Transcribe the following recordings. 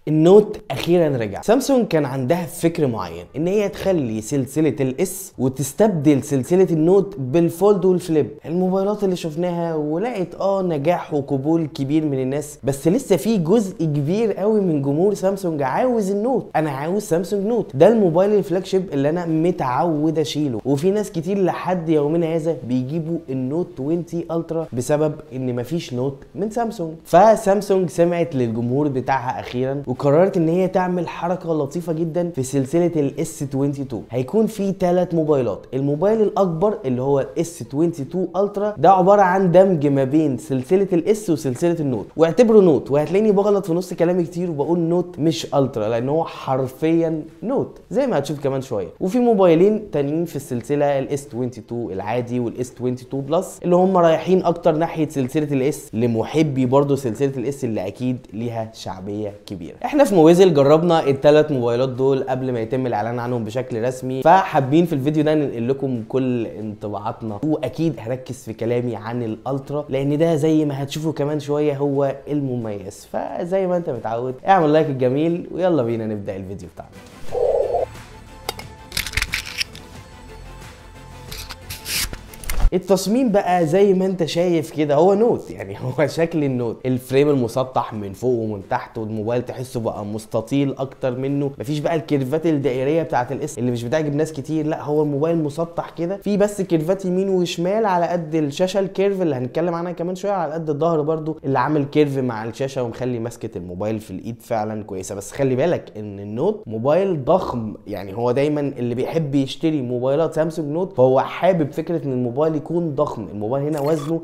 النوت اخيرا رجع سامسونج كان عندها فكر معين ان هي تخلي سلسله الاس وتستبدل سلسله النوت بالفولد والفليب الموبايلات اللي شفناها ولقت اه نجاح وقبول كبير من الناس بس لسه في جزء كبير قوي من جمهور سامسونج عاوز النوت انا عاوز سامسونج نوت ده الموبايل الفلاج شيب اللي انا متعود اشيله وفي ناس كتير لحد يومنا هذا بيجيبوا النوت 20 الترا بسبب ان مفيش نوت من سامسونج فسامسونج سمعت للجمهور بتاعها اخيرا وقررت ان هي تعمل حركه لطيفه جدا في سلسله الاس 22 هيكون في ثلاث موبايلات الموبايل الاكبر اللي هو الاس 22 الترا ده عباره عن دمج ما بين سلسله الاس وسلسله النوت واعتبره نوت وهتلاقيني بغلط في نص كلامي كتير وبقول نوت مش الترا لان هو حرفيا نوت زي ما هتشوف كمان شويه وفي موبايلين تانيين في السلسله الاس 22 العادي والاس 22 بلس اللي هم رايحين اكتر ناحيه سلسله الاس لمحبي برضو سلسله الاس اللي اكيد ليها شعبيه كبيره احنا في مويزل جربنا الثلاث موبايلات دول قبل ما يتم الاعلان عنهم بشكل رسمي فحابين في الفيديو ده ننقل لكم كل انطباعاتنا واكيد هركز في كلامي عن الالترا لان ده زي ما هتشوفوا كمان شويه هو المميز فزي ما انت متعود اعمل لايك الجميل ويلا بينا نبدا الفيديو بتاعنا التصميم بقى زي ما انت شايف كده هو نوت يعني هو شكل النوت الفريم المسطح من فوق ومن تحت والموبايل تحسه بقى مستطيل اكتر منه مفيش بقى الكيرفات الدائريه بتاعه الاس اللي مش بتعجب ناس كتير لا هو الموبايل مسطح كده في بس كيرفات يمين وشمال على قد الشاشه الكيرف اللي هنتكلم عنها كمان شويه على قد الظهر برده اللي عامل كيرف مع الشاشه ومخلي مسكه الموبايل في الايد فعلا كويسه بس خلي بالك ان النوت موبايل ضخم يعني هو دايما اللي بيحب يشتري موبايلات سامسونج نوت فهو حابب فكره ان الموبايل يكون ضخم الموبايل هنا وزنه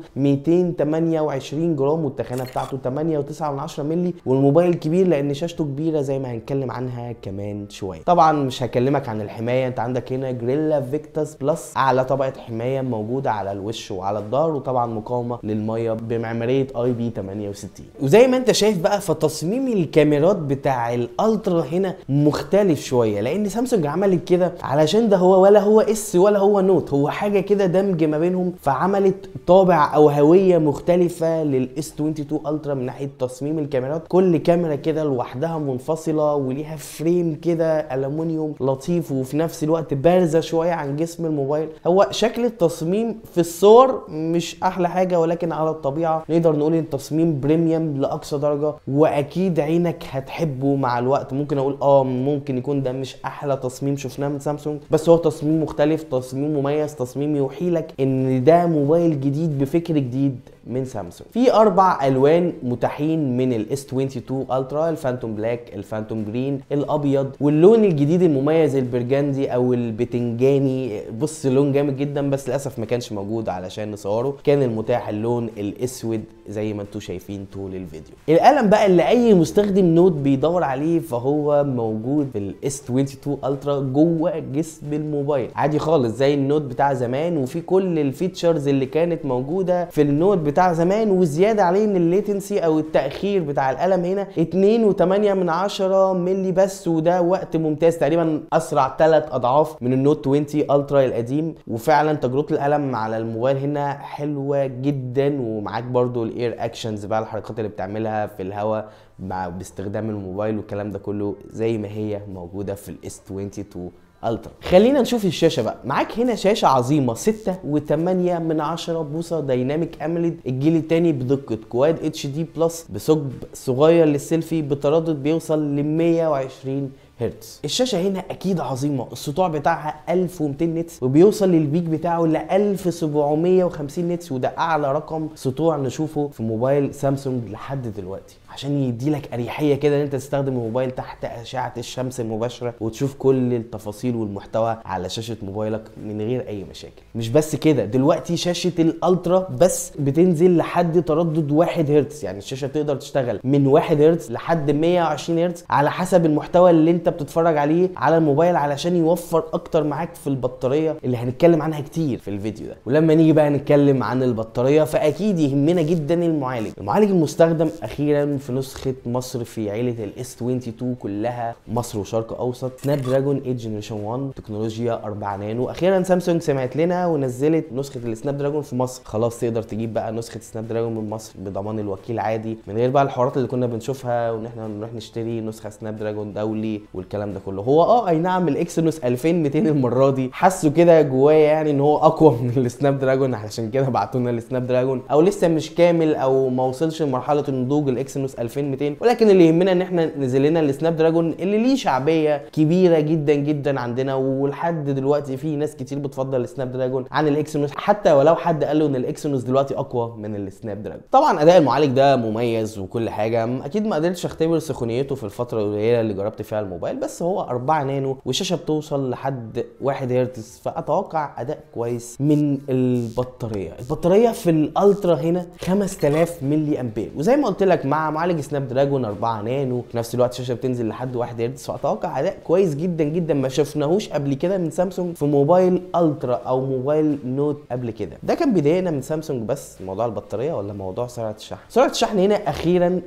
228 جرام والتخانه بتاعته 8.9 مللي والموبايل كبير لان شاشته كبيره زي ما هنتكلم عنها كمان شويه طبعا مش هكلمك عن الحمايه انت عندك هنا جريلا فيكتاس بلس اعلى طبقه حمايه موجوده على الوش وعلى الظهر وطبعا مقاومه للميه بمعماريه اي بي 68 وزي ما انت شايف بقى فتصميم الكاميرات بتاع الالترا هنا مختلف شويه لان سامسونج عملت كده علشان ده هو ولا هو اس ولا هو نوت هو حاجه كده دمج ما بينهم فعملت طابع او هويه مختلفه للاس 22 الترا من ناحيه تصميم الكاميرات كل كاميرا كده لوحدها منفصله وليها فريم كده الومنيوم لطيف وفي نفس الوقت بارزه شويه عن جسم الموبايل هو شكل التصميم في الصور مش احلى حاجه ولكن على الطبيعه نقدر نقول ان التصميم بريميوم لاقصى درجه واكيد عينك هتحبه مع الوقت ممكن اقول اه ممكن يكون ده مش احلى تصميم شفناه من سامسونج بس هو تصميم مختلف تصميم مميز تصميم يوحي لك ان ده موبايل جديد بفكر جديد من سامسونج في اربع الوان متاحين من الاس 22 الترا الفانتوم بلاك الفانتوم جرين الابيض واللون الجديد المميز البرجندي او البتنجاني بص لون جامد جدا بس للاسف ما كانش موجود علشان نصوره كان المتاح اللون الاسود زي ما انتم شايفين طول الفيديو القلم بقى اللي اي مستخدم نوت بيدور عليه فهو موجود في الاس 22 الترا جوه جسم الموبايل عادي خالص زي النوت بتاع زمان وفي كل الفيتشرز اللي كانت موجوده في النوت بتاع زمان وزياده عليه ان الليتنسي او التاخير بتاع القلم هنا 2.8 من 10 مللي بس وده وقت ممتاز تقريبا اسرع 3 اضعاف من النوت 20 الترا القديم وفعلا تجربه القلم على الموبايل هنا حلوه جدا ومعاك برضو الاير اكشنز بقى الحركات اللي بتعملها في الهواء مع باستخدام الموبايل والكلام ده كله زي ما هي موجوده في الاس 22 الترا خلينا نشوف الشاشه بقى معاك هنا شاشه عظيمه 6 و8 من 10 بوصه دايناميك اموليد الجيل الثاني بدقه كواد اتش دي بلس بثقب صغير للسيلفي بتردد بيوصل ل 120 هرتز الشاشه هنا اكيد عظيمه السطوع بتاعها 1200 نتس وبيوصل للبيك بتاعه ل 1750 نتس وده اعلى رقم سطوع نشوفه في موبايل سامسونج لحد دلوقتي عشان يديلك اريحيه كده ان انت تستخدم الموبايل تحت اشعه الشمس المباشره وتشوف كل التفاصيل والمحتوى على شاشه موبايلك من غير اي مشاكل مش بس كده دلوقتي شاشه الالترا بس بتنزل لحد تردد 1 هرتز يعني الشاشه تقدر تشتغل من 1 هرتز لحد 120 هرتز على حسب المحتوى اللي انت بتتفرج عليه على الموبايل علشان يوفر اكتر معاك في البطاريه اللي هنتكلم عنها كتير في الفيديو ده ولما نيجي بقى نتكلم عن البطاريه فاكيد يهمنا جدا المعالج المعالج المستخدم اخيرا في نسخه مصر في عيله الاس 22 كلها مصر وشرق اوسط سناب دراجون 8 جنريشن 1 تكنولوجيا 4 نانو اخيرا سامسونج سمعت لنا ونزلت نسخه السناب دراجون في مصر خلاص تقدر تجيب بقى نسخه سناب دراجون من مصر بضمان الوكيل عادي من غير بقى الحوارات اللي كنا بنشوفها وان احنا نروح نشتري نسخه سناب دراجون دولي والكلام ده كله هو اه اي نعم الاكسينوس 2200 المره دي حسوا كده جوايا يعني ان هو اقوى من السناب دراجون علشان كده بعتوا لنا السناب دراجون او لسه مش كامل او ما وصلش لمرحله النضوج الاكسينوس 2200 ولكن اللي يهمنا ان احنا نزل لنا السناب دراجون اللي ليه شعبيه كبيره جدا جدا عندنا ولحد دلوقتي في ناس كتير بتفضل السناب دراجون عن الاكسينوس حتى ولو حد قال له ان الاكسينوس دلوقتي اقوى من السناب دراجون طبعا اداء المعالج ده مميز وكل حاجه اكيد ما قدرتش اختبر سخونيته في الفتره القليله اللي جربت فيها الموبايل بس هو 4 نانو والشاشه بتوصل لحد 1 هرتز فاتوقع اداء كويس من البطاريه البطاريه في الالترا هنا 5000 ملي امبير وزي ما قلت لك مع معالج سناب دراجون 4 نانو في نفس الوقت الشاشه بتنزل لحد 1 هرتز فاتوقع اداء كويس جدا جدا ما شفناهوش قبل كده من سامسونج في موبايل الترا او موبايل نوت قبل كده ده كان بيضايقنا من سامسونج بس موضوع البطاريه ولا موضوع سرعه الشحن سرعه الشحن هنا اخيرا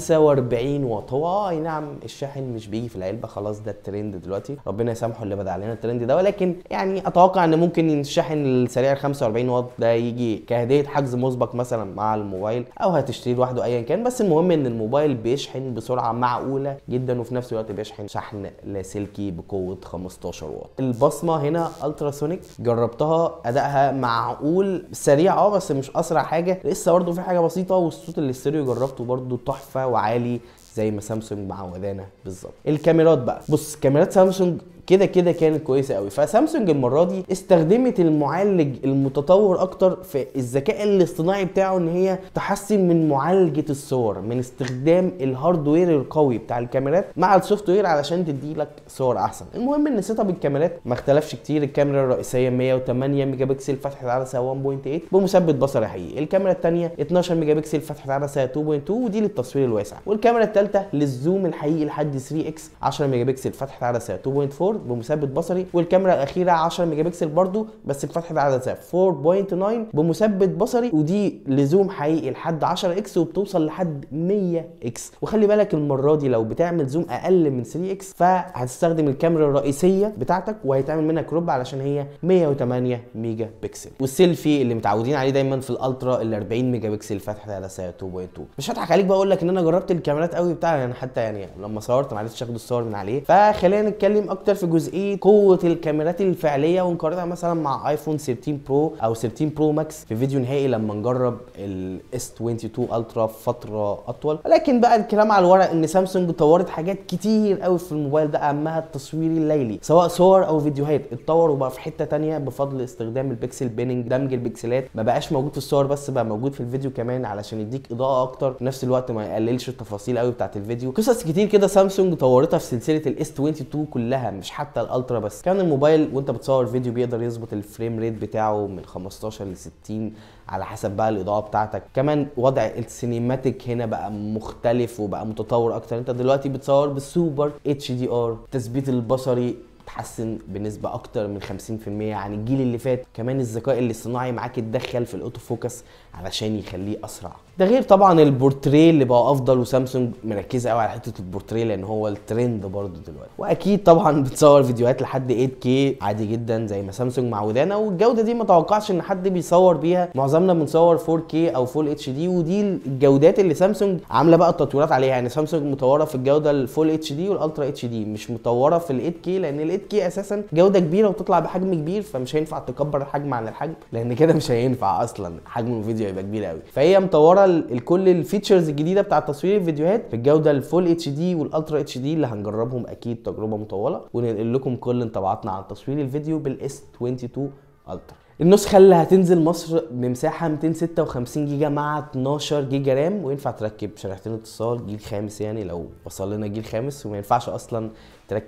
45 واط هو اه اي نعم الشاحن مش بيجي في العلبه خلاص ده الترند دلوقتي ربنا يسامحه اللي بدا علينا الترند ده ولكن يعني اتوقع ان ممكن الشاحن السريع ال 45 واط ده يجي كهديه حجز مسبق مثلا مع الموبايل او هتشتريه لوحده ايا كان بس المهم ان الموبايل بيشحن بسرعه معقوله جدا وفي نفس الوقت بيشحن شحن لاسلكي بقوه 15 واط البصمه هنا التراسونيك جربتها ادائها معقول سريع اه بس مش اسرع حاجه لسه برضه في حاجه بسيطه والصوت الاستيريو جربته برضه تحفه وعالي زي ما سامسونج معودانا بالظبط الكاميرات بقى بص كاميرات سامسونج كده كده كانت كويسه قوي فسامسونج المره دي استخدمت المعالج المتطور اكتر في الذكاء الاصطناعي بتاعه ان هي تحسن من معالجه الصور من استخدام الهاردوير القوي بتاع الكاميرات مع السوفت وير علشان تدي لك صور احسن المهم ان سيت اب الكاميرات ما اختلفش كتير الكاميرا الرئيسيه 108 ميجا بكسل فتحه عدسه 1.8 بمثبت بصري حقيقي الكاميرا الثانيه 12 ميجا بكسل فتحه عدسه 2.2 ودي للتصوير الواسع والكاميرا الثالثه للزوم الحقيقي لحد 3 اكس 10 ميجا بكسل فتحه عدسه 2.4 بمثبت بصري والكاميرا الاخيره 10 ميجا بكسل برضو بس بفتحه عدسه 4.9 بمثبت بصري ودي لزوم حقيقي لحد 10 اكس وبتوصل لحد 100 اكس وخلي بالك المره دي لو بتعمل زوم اقل من 3 اكس فهتستخدم الكاميرا الرئيسيه بتاعتك وهيتعمل منها كروب علشان هي 108 ميجا بكسل والسيلفي اللي متعودين عليه دايما في الالترا ال 40 ميجا بكسل فتحه عدسه 2.2 مش هضحك عليك بقول لك ان انا جربت الكاميرات قوي بتاع يعني حتى يعني لما صورت ما عرفتش اخد الصور من عليه فخلينا نتكلم اكتر في جزئيه قوه الكاميرات الفعليه ونقارنها مثلا مع ايفون 13 برو او 13 برو ماكس في فيديو نهائي لما نجرب الاس 22 الترا فتره اطول ولكن بقى الكلام على الورق ان سامسونج طورت حاجات كتير قوي في الموبايل ده اهمها التصوير الليلي سواء صور او فيديوهات اتطور وبقى في حته تانية بفضل استخدام البكسل بيننج دمج البكسلات ما بقاش موجود في الصور بس بقى موجود في الفيديو كمان علشان يديك اضاءه اكتر في نفس الوقت ما يقللش التفاصيل قوي بتاعت الفيديو قصص كتير كده سامسونج طورتها في سلسله الاس 22 كلها مش حتى الالترا بس كان الموبايل وانت بتصور فيديو بيقدر يظبط الفريم ريت بتاعه من 15 ل 60 على حسب بقى الاضاءه بتاعتك كمان وضع السينماتيك هنا بقى مختلف وبقى متطور اكتر انت دلوقتي بتصور بالسوبر اتش دي ار التثبيت البصري اتحسن بنسبه اكتر من 50% عن الجيل اللي فات كمان الذكاء الاصطناعي معاك اتدخل في الاوتو فوكس علشان يخليه اسرع ده غير طبعا البورتريه اللي بقى افضل وسامسونج مركزه قوي على حته البورتريه لان هو الترند برضه دلوقتي واكيد طبعا بتصور فيديوهات لحد 8K عادي جدا زي ما سامسونج معودانا والجوده دي ما توقعش ان حد بيصور بيها معظمنا بنصور 4K او فول اتش دي ودي الجودات اللي سامسونج عامله بقى التطويرات عليها يعني سامسونج مطوره في الجوده الفول اتش دي والالترا اتش دي مش مطوره في ال 8K لان ال 8K اساسا جوده كبيره وتطلع بحجم كبير فمش هينفع تكبر الحجم عن الحجم لان كده مش هينفع اصلا حجم الفيديو هيبقى كبير قوي فهي مطوره كل الفيتشرز الجديده بتاع تصوير الفيديوهات في الجوده الفول اتش دي والالترا اتش دي اللي هنجربهم اكيد تجربه مطوله وننقل لكم كل انطباعاتنا عن تصوير الفيديو بالاس 22 الترا النسخة اللي هتنزل مصر بمساحة 256 جيجا مع 12 جيجا رام وينفع تركب شريحتين اتصال جيل خامس يعني لو وصل لنا جيل خامس وما ينفعش اصلا تركب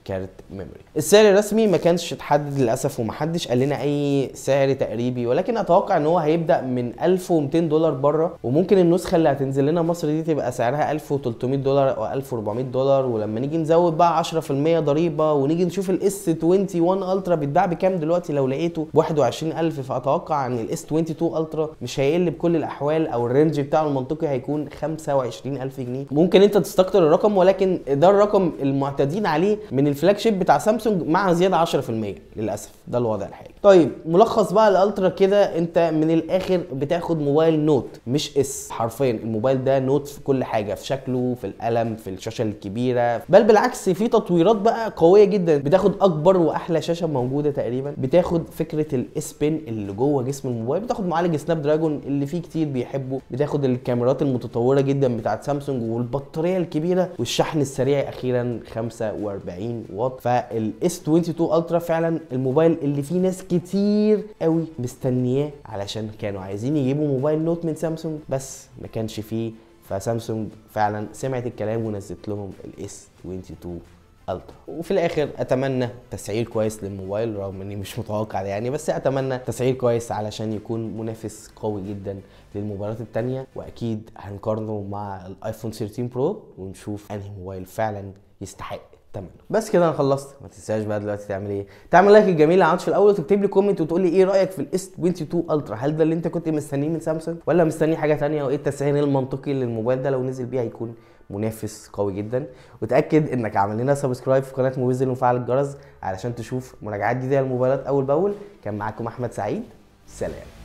كارت ميموري السعر الرسمي ما كانش اتحدد للاسف ومحدش قال لنا اي سعر تقريبي ولكن اتوقع ان هو هيبدا من 1200 دولار بره وممكن النسخه اللي هتنزل لنا مصر دي تبقى سعرها 1300 دولار او 1400 دولار ولما نيجي نزود بقى 10% ضريبه ونيجي نشوف الاس 21 الترا بيتباع بكام دلوقتي لو لقيته ب 21000 فاتوقع ان الاس 22 الترا مش هيقل بكل الاحوال او الرينج بتاعه المنطقي هيكون 25000 جنيه ممكن انت تستكتر الرقم ولكن ده الرقم المعتادين عليه من الفلاج شيب بتاع سامسونج مع زياده 10% للاسف ده الوضع الحالي طيب ملخص بقى الالترا كده انت من الاخر بتاخد موبايل نوت مش اس حرفيا الموبايل ده نوت في كل حاجه في شكله في القلم في الشاشه الكبيره بل بالعكس في تطويرات بقى قويه جدا بتاخد اكبر واحلى شاشه موجوده تقريبا بتاخد فكره الاس بن اللي جوه جسم الموبايل بتاخد معالج سناب دراجون اللي فيه كتير بيحبه بتاخد الكاميرات المتطوره جدا بتاعت سامسونج والبطاريه الكبيره والشحن السريع اخيرا 45 واط فالاس 22 الترا فعلا الموبايل اللي فيه ناس كتير قوي مستنياه علشان كانوا عايزين يجيبوا موبايل نوت من سامسونج بس ما كانش فيه فسامسونج فعلا سمعت الكلام ونزلت لهم الاس 22 الترا وفي الاخر اتمنى تسعير كويس للموبايل رغم اني مش متوقع ده يعني بس اتمنى تسعير كويس علشان يكون منافس قوي جدا للموبايلات التانية واكيد هنقارنه مع الايفون 13 برو ونشوف انهي موبايل فعلا يستحق تمام بس كده انا خلصت ما تنساش بقى دلوقتي تعمل ايه تعمل لايك الجميل اللي عملتش في الاول وتكتب لي كومنت وتقول لي ايه رايك في الاس 22 الترا هل ده اللي انت كنت مستنيه من سامسونج ولا مستني حاجه تانية وايه التسعير المنطقي للموبايل ده لو نزل بيه هيكون منافس قوي جدا وتاكد انك عامل لنا سبسكرايب في قناه موبيزل وفعل الجرس علشان تشوف مراجعات جديده للموبايلات اول باول كان معاكم احمد سعيد سلام